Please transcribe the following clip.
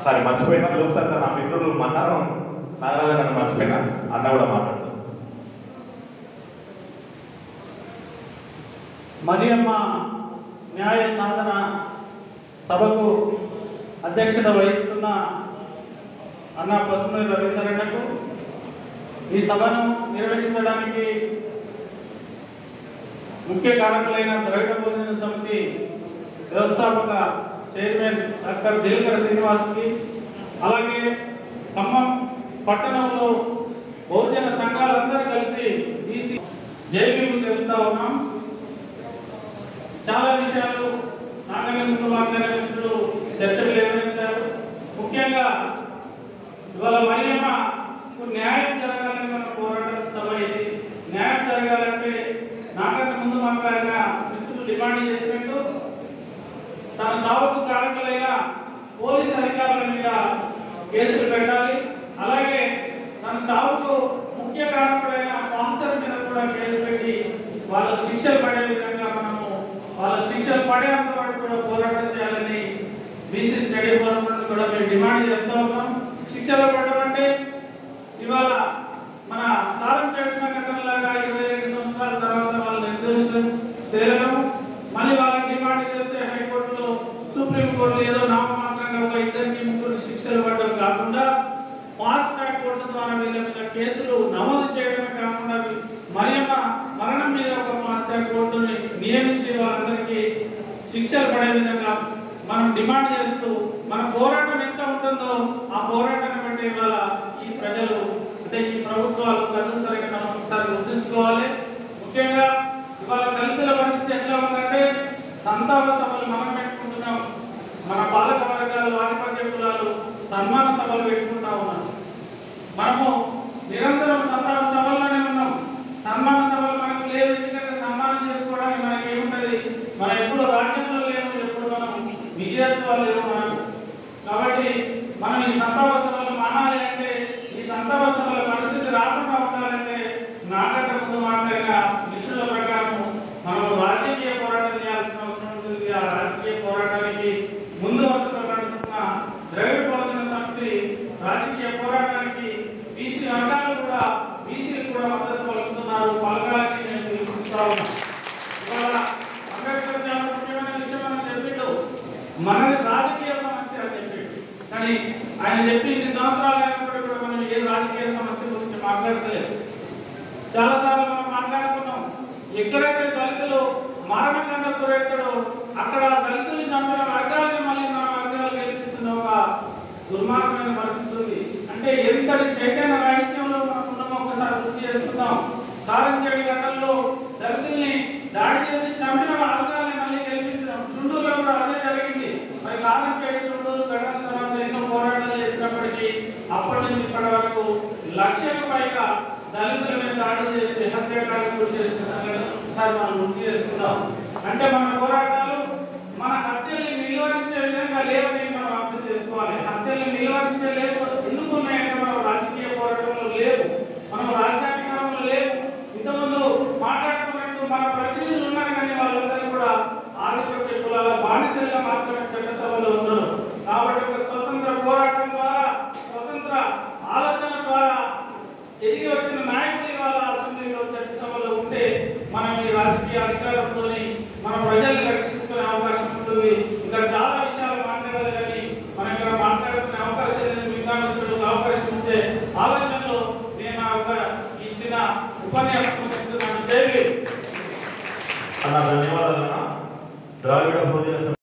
Sorry మర్చిపోయినా లోక్సత్తా నా మిత్రుడు మన్నారం నాగరాజు నన్ను మర్చిపోయినా అన్న కూడా మాట్లాడతాను మరియమ్మ న్యాయ సాధన సభకు అధ్యక్షత వహిస్తున్న అన్న పసుమని రవీంద్రన్నకు ఈ సభను నిర్వహించడానికి ముఖ్య కారకులైన ద్రవిడ భోజన సమితి వ్యవస్థాపక చైర్మన్ డాక్టర్ దిల్కర శ్రీనివాస్కి అలాగే ఖమ్మం పట్టణంలో బహుజన సంఘాలందరూ కలిసి ఈసీ జైలు తెలుపుతా ఉన్నాం చాలా విషయాలు నాగరికులు వాగ్దానమిత్రులు చర్చలు నిర్వహించారు ముఖ్యంగా ఇవాళ మరియమ్మకు న్యాయం జరగాలని మన పోరాటం సభ ఇది న్యాయం జరగాలంటే నాకంటే ముందు మాట్లాడిన మిత్రులు డిమాండ్ చేసినట్టు తన చావుకు కారకులైన పోలీస్ అధికారుల మీద కేసులు పెట్టాలి అలాగే తన చావుకు ముఖ్య కారకుడైన పాస్టర్ మీద కూడా కేసు పెట్టి వాళ్ళకు శిక్షలు పడే విధంగా మనము వాళ్ళకు శిక్షలు పడేంత వరకు కూడా పోరాటం చేయాలని బీసీ స్టడీ ఫోరం నుండి కూడా మేము డిమాండ్ చేస్తూ ఉన్నాం శిక్షలు పడడం అంటే ఇవాళ మన కాలం చేసిన ఘటనలాగా ఇరవై రెండు సంవత్సరాల తర్వాత వాళ్ళు నిర్దేశం తేలడం మళ్ళీ వాళ్ళకి డిమాండ్ చేస్తే హైకోర్టులో సుప్రీం కోర్టు ఏదో నామమాత్రంగా ఒక ఇద్దరికి ముగ్గురు శిక్షలు పడడం కాకుండా ఫాస్ట్ ట్రాక్ కోర్టు ద్వారా వీళ్ళ మీద కేసులు నమోదు చేయడమే కాకుండా మరియమ్మ మరణం మీద ఒక ఫాస్ట్ ట్రాక్ కోర్టుని నియమించి వాళ్ళందరికీ శిక్షలు పడే విధంగా మనం డిమాండ్ చేస్తూ మన పోరాటం ఎంత ఉంటుందో ఆ పోరాటాన్ని బట్టి ఇవాళ ఈ ప్రజలు అంటే ఈ ప్రభుత్వాలు తదుపరిగా మనం ఒకసారి గుర్తుంచుకోవాలి ముఖ్యంగా ఇవాళ దళితుల పరిస్థితి ఎట్లా ఉందంటే సంతాప సభలు మనం పెట్టుకుంటున్నాం మన పాలక వర్గాలు ఆధిపత్య కులాలు సన్మాన సభలు పెట్టుకుంటా ఉన్నాం మనము నిరంతరం సంతాప సభల్లోనే ఉన్నాం సన్మాన సభలు మనకు లేదు ఎందుకంటే సన్మానం చేసుకోవడానికి మనకి ఏముంటది మనం ఎప్పుడు రాజ్యంలో లేము ఎప్పుడు మనం విజయోత్సవాలు లేవు మనకు కాబట్టి మనం ఈ సంతాప సభలు మానాలి అంటే ఈ సంతాప సభల పరిస్థితి రాకుండా ఉండాలంటే నాటక ముందు మాట్లాడిన మిత్రుల ప్రకారం మనం రాజకీయ పోరాటం చేయాల్సిన అవసరం ఉంటుంది ఆ రాజకీయ పోరాటానికి ముందు వరుసలో నడుస్తున్న ద్రవిడ బహుజన సమితి రాజకీయ పోరాటానికి బీసీ వర్గాలు కూడా బీసీలు కూడా మద్దతు పలుకుతున్నారు పలకాలని నేను పిలుపుతా ఉన్నాను ఇవాళ అంబేద్కర్ చాలా ముఖ్యమైన విషయం మనం చెప్పిండు మనది రాజకీయ సమస్య అని చెప్పిండు కానీ ఆయన చెప్పి ఇన్ని సంవత్సరాలు అయినప్పటికీ కూడా మనం ఏ రాజకీయ సమస్య గురించి మాట్లాడలేదు చాలా సార్లు మనం మాట్లాడుకున్నాం ఎక్కడైతే దళితులు మరణకండ గురవుతాడో అక్కడ దళితులు చంపిన వర్గాలని మళ్ళీ మన వర్గాలు గెలిపిస్తున్న ఒక దుర్మార్గమైన పరిస్థితి ఉంది అంటే ఎంతటి చైతన్య రాహిత్యంలో మనం ఉన్నామో ఒకసారి గుర్తు చేసుకుందాం సారంచేడి గంటల్లో దళితుల్ని దాడి చేసి చంపిన వర్గాలని మళ్ళీ గెలిపించడం చుండూరులో కూడా అదే జరిగింది మరి కారంచేడి చుండూరు ఘటన తర్వాత ఎన్నో పోరాటాలు చేసినప్పటికీ అప్పటి నుంచి ఇప్పటి వరకు లక్షకు పైగా దళితుల మీద దాడులు చేసి హత్యాకాండకు గురి చేసిన సంఘటన ఒకసారి మనం గుర్తు చేసుకుందాం అంటే మన పోరాటాలు మన హత్యల్ని నిలువరించే విధంగా లేవని మనం అర్థం చేసుకోవాలి హత్యల్ని నిలువరించే లేవు ఎందుకు ఉన్నాయంటే మనం రాజకీయ పోరాటంలో లేవు మనం రాజ్యాంగంలో లేవు ఇంతకుముందు మాట్లాడుకున్నట్టు మన ప్రతినిధులు ఉన్నారు కానీ వాళ్ళందరూ కూడా ఆధిపత్య కులాల బానిసలుగా మాత్రమే చట్టసభలో ఉన్నారు కాబట్టి ఒక స్వతంత్ర పోరాటం ద్వారా స్వతంత్ర ఆలోచన ద్వారా ఎదిగి వచ్చిన నాయకులు ఇవాళ అసెంబ్లీలో చట్టసభలో ఉంటే మనం ఈ రాజకీయ అధికారంతో మన ప్రజల్ని రక్షించుకునే అవకాశం ఉంటుంది ఇంకా చాలా విషయాలు మాట్లాడాలి కానీ మనం ఇక్కడ మాట్లాడుకునే అవకాశం లేదు విద్యార్థులకు అవకాశం ఉంటే ఆలోచనలో నేను ఆ ఒక ఇచ్చిన ఉపన్యాసం ముగిస్తున్నాను. జై భీమ్. అన్న ధన్యవాదాలన్న ద్రావిడ భోజన